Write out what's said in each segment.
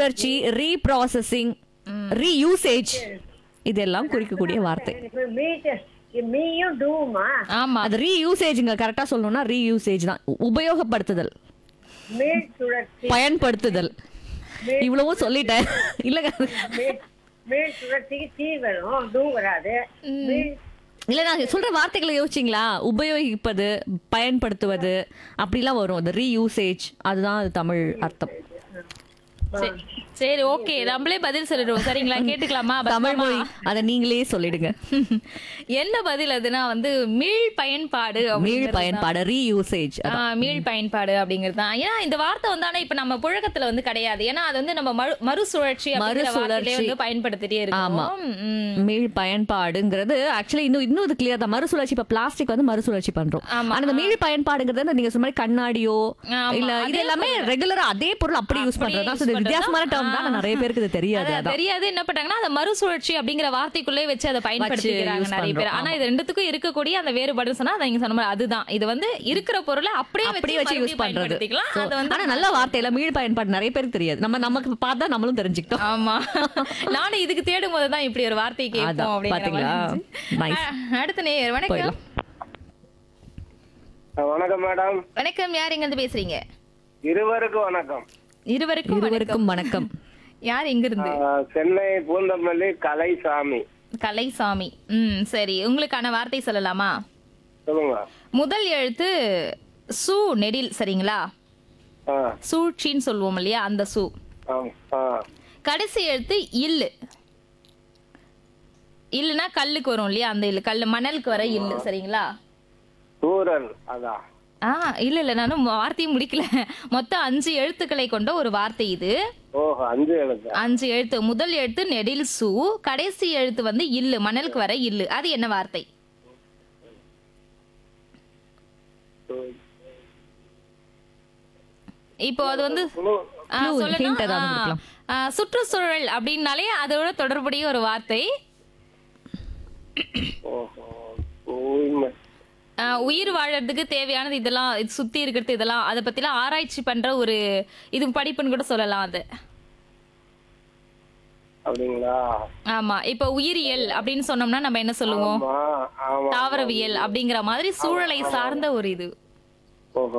மறுசுழற்சி ரீப்ராசஸிங் ரீயூசேஜ் இதெல்லாம் குறிக்கக்கூடிய வார்த்தை இப்ப மீட் மீயும் டூமா ஆமா அது ரீயூசேஜ்ங்க கரெக்டா சொல்லணும்னா ரீயூசேஜ் தான் உ- உபயோகப்படுத்துதல் மீட் சுழற்சி பயன்படுத்துதல் இவ்வளவும் சொல்லிட்டேன் இல்லங்க மீட் மீட் சுழற்சிக்கு தீ வரும் டூ வராது மீட் இல்ல நான் சொல்ற வார்த்தைகளை யோசிச்சிங்களா உபயோகிப்பது பயன்படுத்துவது அப்படிலாம் வரும் அது ரீயூசேஜ் அதுதான் அது தமிழ் அர்த்தம் சரி, சரி ஓகே நம்மளே பதில் சொல்லிடுவோம் சரிங்களா கேட்டுக்கலாமா தமிழ் பத்மாமா? மொழி அதை நீங்களே சொல்லிடுங்க என்ன பதில் அதுனா வந்து மீள் பயன்பாடு மீள் அப்படிங்கிறது தான். பயன்பாடு ரீயூசேஜ் ஆ, மீள் பயன்பாடு அப்படிங்கிறது தான் ஏன்னா இந்த வார்த்தை வந்து ஆனா இப்ப நம்ம புழக்கத்துல வந்து கிடையாது ஏன்னா அது வந்து நம்ம மறு மறுசுழற்சி அப்படிங்கிற மறுசுழற்சி. வார்த்தையிலே வந்து பயன்படுத்திட்டே ஆமா. இருக்கோம் ம். மீள் பயன்பாடுங்கிறது ஆக்சுவலி இன்னும் இன்னும் இது கிளியர் தான் மறுசுழற்சி இப்ப பிளாஸ்டிக் வந்து மறுசுழற்சி பண்றோம் ஆமா. ஆனா இந்த மீள் பயன்பாடுங்கிறது நீங்க சொன்ன மாதிரி கண்ணாடியோ ஆமா, இல்ல இது அதே எல்லாமே ரெகுலரா அதே பொருள் அப்படியே யூஸ் அப்படியே பண்றதா use So, இது பண்றது வித்தியாசமான டேர்ம் தான் ஆனா நிறைய பேருக்கு இது தெரியாது அது அதான் தெரியாது என்ன பண்றாங்கன்னா அந்த மறுசுழற்சி அப்படிங்கிற வார்த்தைக்குள்ளே வச்சு அதை பயன்படுத்திக்கிறாங்க use நிறைய பேர் பண்றோம், ஆனா ஆமா. இது ரெண்டுத்துக்கும் இருக்கக்கூடிய அந்த வேறுபாடு சொன்னா அதை நீங்க சொன்ன மாதிரி அதுதான் இது வந்து இருக்கிற பொருளை அப்படியே அப்படியே வச்சு யூஸ் பண்றது பயன்படுத்திக்கலாம் So, அது வந்து ஆனா நல்ல வார்த்தையில மீள் பயன்பாடு நிறைய பேருக்கு தெரியாது நம்ம நமக்கு பார்த்தா நம்மளும் தெரிஞ்சுக்கிட்டோம் ஆமா நானும் இதுக்கு தேடும் போது தான் இப்படி ஒரு வார்த்தை கேட்போம் அதான், அப்படிங்கிற மாதிரி பாத்தீங்களா? இருந்துச்சு. Nice. அ- அடுத்த நேயர் வணக்கம் போயிடலாம். வணக்கம் மேடம் வணக்கம் யார் எங்க இருந்து பேசுறீங்க இருவருக்கும் வணக்கம் இருவருக்கும் வணக்கம் இருவருக்கும் வணக்கம் யார் எங்க இருந்து ஆஹ், சென்னை பூந்தமல்லி கலைசாமி கலைசாமி ம் சரி உங்களுக்கான வார்த்தை சொல்லலாமா சொல்லுங்க முதல் எழுத்து சு நெடில் சரிங்களா ஆ, சூழ்ச்சின்னு சொல்லுவோம் இல்லையா அந்த சு ஆம், ஆ. கடைசி எழுத்து இல்லு இல்லுனா கல்லுக்கு வரும் இல்லையா அந்த இல்லு கல்லு மணலுக்கு வர இல்லு சரிங்களா சூரன் அதான் ஆ இல்ல இல்ல நானும் வார்த்தையும் முடிக்கல மொத்தம் அஞ்சு எழுத்துக்களை கொண்ட ஒரு வார்த்தை இது ஓஹோ அஞ்சு எழுத்து அஞ்சு எழுத்து முதல் எழுத்து நெடில் சு கடைசி எழுத்து வந்து இல்லு மணலுக்கு வர இல்லு அது என்ன வார்த்தை இப்போ அது வந்து குழு. ஆ, Clue, சொல்லணும். hint ஏதாவது ஆ, கொடுக்கலாம். ஆ, சுற்றுச்சூழல் அப்படின்னாலே அதோட தொடர்புடைய ஒரு வார்த்தை ஓஹோ தூய்மை ஆ, உயிர் வாழறதுக்கு தேவையானது இதெல்லாம் இது சுத்தி இருக்கிறது இதெல்லாம் அதை பத்திலாம் ஆராய்ச்சி பண்ற ஒரு இது படிப்புன்னு கூட சொல்லலாம் அது அப்படிங்களா ஆமா இப்ப உயிரியல் அப்படின்னு சொன்னோம்னா நம்ம என்ன சொல்லுவோம் ஆமா ஆமா தாவரவியல் அப்படிங்கிற மாதிரி சூழலை சார்ந்த ஒரு இது ஓஹோ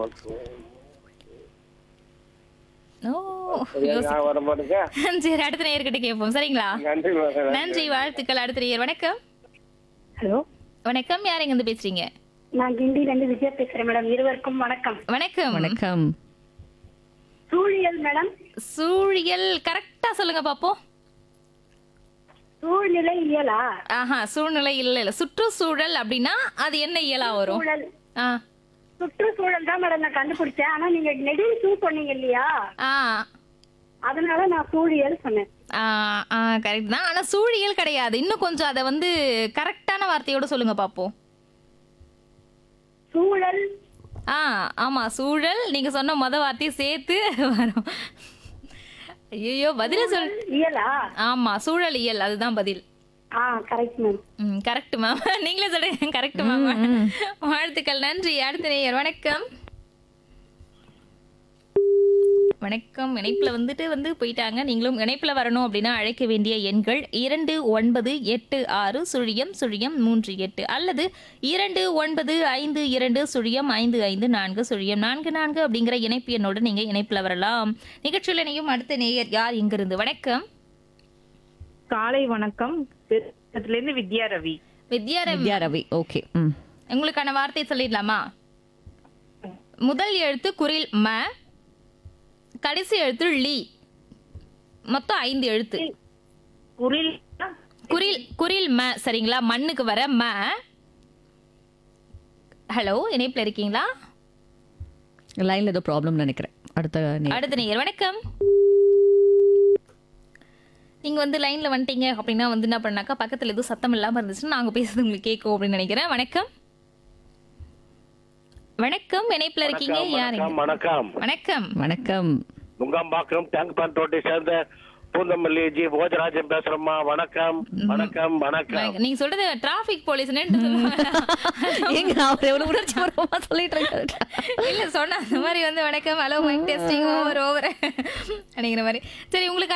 ஓ சரியா வர மாட்டேங்க சரி அடுத்த நேயர்கிட்ட கேட்போம் சரிங்களா நன்றி மேடம் நன்றி வாழ்த்துக்கள் அடுத்த நேயர் வணக்கம் ஹலோ வணக்கம் யார் எங்க இருந்து பேசுறீங்க நான் கிண்டில இருந்து விஜயா பேசுறேன் மேடம் இருவருக்கும் வணக்கம் வணக்கம் வணக்கம் சூழியல் மேடம் சூழியல் கரெக்டா சொல்லுங்க பாப்போம் சூழ்நிலை இயலா ஆஹா சூழ்நிலை இல்ல இல்ல சுற்றுச்சூழல் அப்படின்னா அது என்ன இயலா வரும் சூழல் ஆ சுற்றுச்சூழல் தான் மேடம் நான் கண்டுபிடிச்சேன் ஆனா நீங்க நெடில் சூ சொன்னீங்க இல்லையா ஆ அதனால நான் சூழியல் சொன்னேன் கரெக்ட் தான் ஆனா சூழியல் கிடையாது இன்னும் கொஞ்சம் அதை வந்து கரெக்டான வார்த்தையோட சொல்லுங்க பாப்போம் சூழல் ஆ ஆமா சூழல் நீங்க சொன்ன மொத வார்த்தையை சேர்த்து வரும் ஐயோ பதில சொல் இயலா ஆமா சூழலியல் அதுதான் பதில் ஆ கரெக்ட் மேம் ம் கரெக்ட் மேம் நீங்களே சொல்றீங்க கரெக்ட் மேம் வாழ்த்துக்கள் நன்றி அடுத்த நேயர் வணக்கம் வணக்கம் இணைப்புல வந்துட்டு வந்து போயிட்டாங்க நீங்களும் இணைப்புல வரணும் அப்படின்னா அழைக்க வேண்டிய எண்கள் இரண்டு ஒன்பது எட்டு ஆறு சுழியம் சுழியம் மூன்று எட்டு அல்லது இரண்டு ஒன்பது ஐந்து இரண்டு சுழியம் ஐந்து ஐந்து நான்கு சுழியம் நான்கு நான்கு அப்படிங்கிற இணைப்பு எண்ணோடு நீங்க இணைப்புல வரலாம் நிகழ்ச்சியில் இணையும் அடுத்த நேயர் யார் இங்கிருந்து வணக்கம் காலை வணக்கம் திருப்பதில இருந்து வித்யா ரவி வித்யாரவி வித்யா ரவி ஓகே ம் உங்களுக்கான வார்த்தை சொல்லிடலாமா முதல் எழுத்து குரில் ம கடைசி எழுத்து லீ மொத்தம் ஐந்து எழுத்து குரில் குரில் குரில் ம சரிங்களா மண்ணுக்கு வர ம ஹலோ இணைப்புல இருக்கீங்களா லைன்ல ஏதோ ப்ராப்ளம் நினைக்கிறேன் அடுத்த நே- அடுத்த நேயர் வணக்கம் நீங்க வந்து லைன்ல வந்துட்டீங்க அப்படின்னா வந்து என்ன பண்ணாக்கா பக்கத்துல எதுவும் சத்தம் இல்லாம இருந்துச்சுன்னா நாங்க பேசுறது உங்களுக்கு கேட்கும் அப்படின்னு நினைக்கிறேன் வணக்கம் வணக்கம் இணைப்புல இருக்கீங்க யாருங்க வணக்கம் வணக்கம் வணக்கம் நுங்கம்பாக்கம் டேங்க் பேண்ட் ரோட்டை சேர்ந்த பூந்தமல்லி ஜி போஜராஜன் பேசுறேம்மா வணக்கம் வணக்கம் வணக்கம் நீங்க சொல்றது டிராபிக் போலீஸ் ஏங்க அவர் எவ்வளவு உணர்ச்சி பூர்வமா சொல்லிட்டு இருக்காரு இல்ல சொன்ன அந்த மாதிரி வந்து வணக்கம் hello mic testing over over அப்படிங்கிற மாதிரி சரி உங்களுக்கு